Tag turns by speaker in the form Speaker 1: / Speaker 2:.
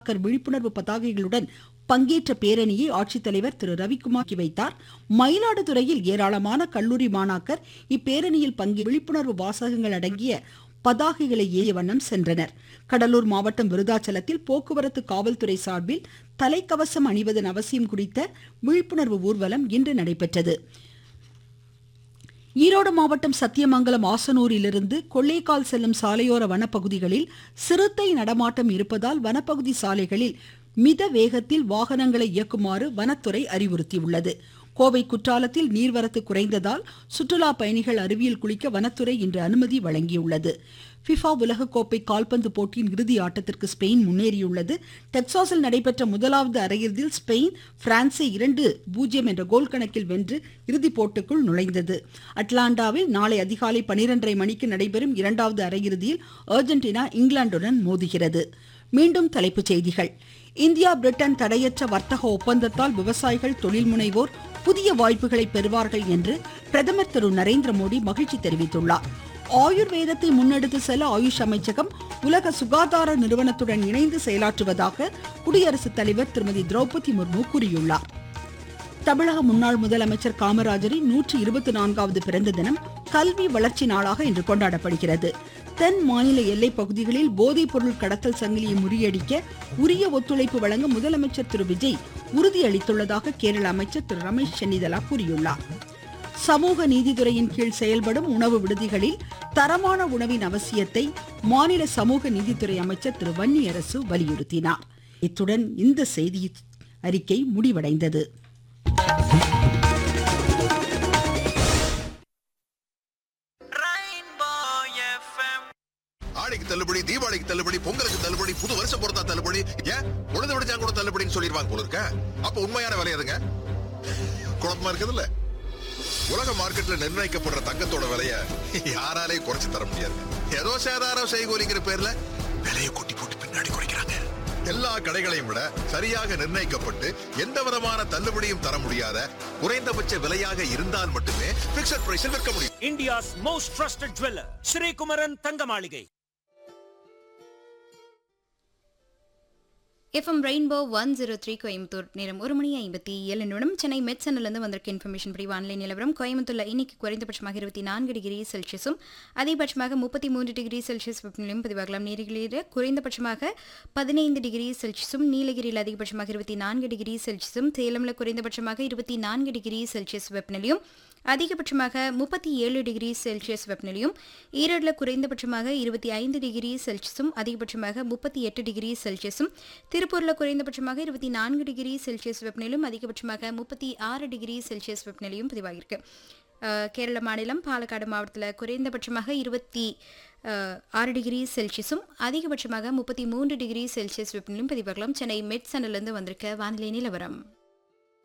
Speaker 1: வாக்காளர் விழிப்புணர்வு பதாகைகளுடன் பங்கேற்ற பேரணியை ஆட்சித்தலைவர் திரு ரவிக்குமார் துவக்கி வைத்தார் மயிலாடுதுறையில் ஏராளமான கல்லூரி மாணாக்கர் இப்பேரணியில் பங்கேற்று விழிப்புணர்வு வாசகங்கள் அடங்கிய பதாகைகளை ஏறிய வண்ணம் சென்றனர் கடலூர் மாவட்டம் விருதாச்சலத்தில் போக்குவரத்து காவல்துறை சார்பில் தலைக்கவசம் அணிவதன் அவசியம் குறித்த விழிப்புணர்வு ஊர்வலம் இன்று நடைபெற்றது ஈரோடு மாவட்டம் சத்தியமங்கலம் ஆசனூரிலிருந்து கொள்ளைக்கால் செல்லும் சாலையோர வனப்பகுதிகளில் சிறுத்தை நடமாட்டம் இருப்பதால் வனப்பகுதி சாலைகளில் மித வேகத்தில் வாகனங்களை இயக்குமாறு வனத்துறை அறிவுறுத்தியுள்ளது கோவை குற்றாலத்தில் நீர்வரத்து குறைந்ததால் சுற்றுலா பயணிகள் அருவியில் குளிக்க வனத்துறை இன்று அனுமதி வழங்கியுள்ளது ஃபிஃபா உலகக்கோப்பை கால்பந்து போட்டியின் இறுதி ஆட்டத்திற்கு ஸ்பெயின் முன்னேறியுள்ளது டெக்சாஸில் நடைபெற்ற முதலாவது அரையிறுதியில் ஸ்பெயின் பிரான்சை இரண்டு பூஜ்ஜியம் என்ற கோல் கணக்கில் வென்று இறுதிப் போட்டிக்குள் நுழைந்தது அட்லாண்டாவில் நாளை அதிகாலை பனிரெண்டரை மணிக்கு நடைபெறும் இரண்டாவது அரையிறுதியில் அர்ஜென்டினா இங்கிலாந்துடன் மோதுகிறது மீண்டும் தலைப்புச் செய்திகள் இந்தியா பிரிட்டன் தடையற்ற வர்த்தக ஒப்பந்தத்தால் விவசாயிகள் தொழில் முனைவோர் புதிய வாய்ப்புகளை பெறுவார்கள் என்று பிரதமர் திரு நரேந்திர மோடி மகிழ்ச்சி தெரிவித்துள்ளார் ஆயுர்வேதத்தை முன்னெடுத்து செல்ல ஆயுஷ் அமைச்சகம் உலக சுகாதார நிறுவனத்துடன் இணைந்து செயலாற்றுவதாக குடியரசுத் தலைவர் திருமதி திரௌபதி முர்மு கூறியுள்ளார் தமிழக முன்னாள் முதலமைச்சர் காமராஜரின் நூற்றி இருபத்தி நான்காவது பிறந்த தினம் கல்வி வளர்ச்சி நாளாக இன்று கொண்டாடப்படுகிறது தென் மாநில எல்லைப் பகுதிகளில் போதைப் பொருள் கடத்தல் சங்கிலியை முறியடிக்க உரிய ஒத்துழைப்பு வழங்க முதலமைச்சர் திரு விஜய் உறுதியளித்துள்ளதாக கேரள அமைச்சர் திரு ரமேஷ் சென்னிதலா கூறியுள்ளார் சமூக நீதித்துறையின் கீழ் செயல்படும் உணவு விடுதிகளில் தரமான உணவின் அவசியத்தை மாநில சமூக நீதித்துறை அமைச்சர் திரு வன்னியரசு வலியுறுத்தினார் இத்துடன் இந்த செய்தி அறிக்கை முடிவடைந்தது
Speaker 2: ஆடிக்கு தள்ளுபடி தீபாவளிக்கு தள்ளுபடி பொங்கலுக்கு தள்ளுபடி புது வருஷம் பொறுத்தா தள்ளுபடி ஏன் உழுது விடுச்சா கூட தள்ளுபடின்னு சொல்லிடுவாங்க போல இருக்க அப்ப உண்மையான விலை எதுங்க குழப்பமா இருக்குதுல்ல உலக மார்க்கெட்ல நிர்ணயிக்கப்படுற தங்கத்தோட விலைய யாராலையும் குறைச்சு தர முடியாது ஏதோ சேதாரம் செய்கோலிங்கிற பேர்ல விலையை கொட்டி போட்டு பின்னாடி குறைக்கிறாங்க எல்லா கடைகளையும் விட சரியாக நிர்ணயிக்கப்பட்டு எந்த விதமான தள்ளுபடியும் தர முடியாத குறைந்தபட்ச விலையாக இருந்தால் மட்டுமே பிக்சட் பிரைஸில் விற்க முடியும்
Speaker 3: India's most trusted jeweler, Sri Kumaran Thangamaligai.
Speaker 4: FM rainbow one zero three Coimbatore நேரம் ஒரு மணி ஐம்பத்தி ஏழு நிமிடம் சென்னை மெட் சென்னிலிருந்து வந்திருக்க இன்ஃபர்மேஷன் படி வானிலை நிலவரம் கோயம்புத்தூர்ல இன்னைக்கு குறைந்தபட்சமாக இருபத்தி நான்கு டிகிரி செல்சியஸும் அதிகபட்சமாக முப்பத்தி மூன்று டிகிரி செல்சியஸ் வெப்பநிலையும் பதிவாகலாம் நீலகிரியில் குறைந்தபட்சமாக பதினைந்து டிகிரி செல்சியஸும் நீலகிரியில் அதிகபட்சமாக இருபத்தி நான்கு டிகிரி செல்சியஸும் சேலம்ல குறைந்தபட்சமாக இருபத்தி நான்கு டிகிரி செல்சியஸ் வெப்பநிலையும் அதிகபட்சமாக முப்பத்தி ஏழு டிகிரி செல்சியஸ் வெப்பநிலையும் ஈரோட்டில் குறைந்தபட்சமாக இருபத்தி ஐந்து டிகிரி செல்சியஸும் அதிகபட்சமாக முப்பத்தி எட்டு டிகிரி செல்சியஸும் திருப்பூரில் குறைந்தபட்சமாக இருபத்தி நான்கு டிகிரி செல்சியஸ் வெப்பநிலையும் அதிகபட்சமாக முப்பத்தி ஆறு டிகிரி செல்சியஸ் வெப்பநிலையும் பதிவாகியிருக்கு அஹ், கேரள மாநிலம் பாலக்காடு மாவட்டத்தில் குறைந்தபட்சமாக இருபத்தி அஹ், ஆறு டிகிரி செல்சியஸும் அதிகபட்சமாக முப்பத்தி மூன்று டிகிரி செல்சியஸ் வெப்பநிலையும் பதிவாகலாம் சென்னை மெட் சனிலிருந்து வந்திருக்க வானிலை நிலவரம்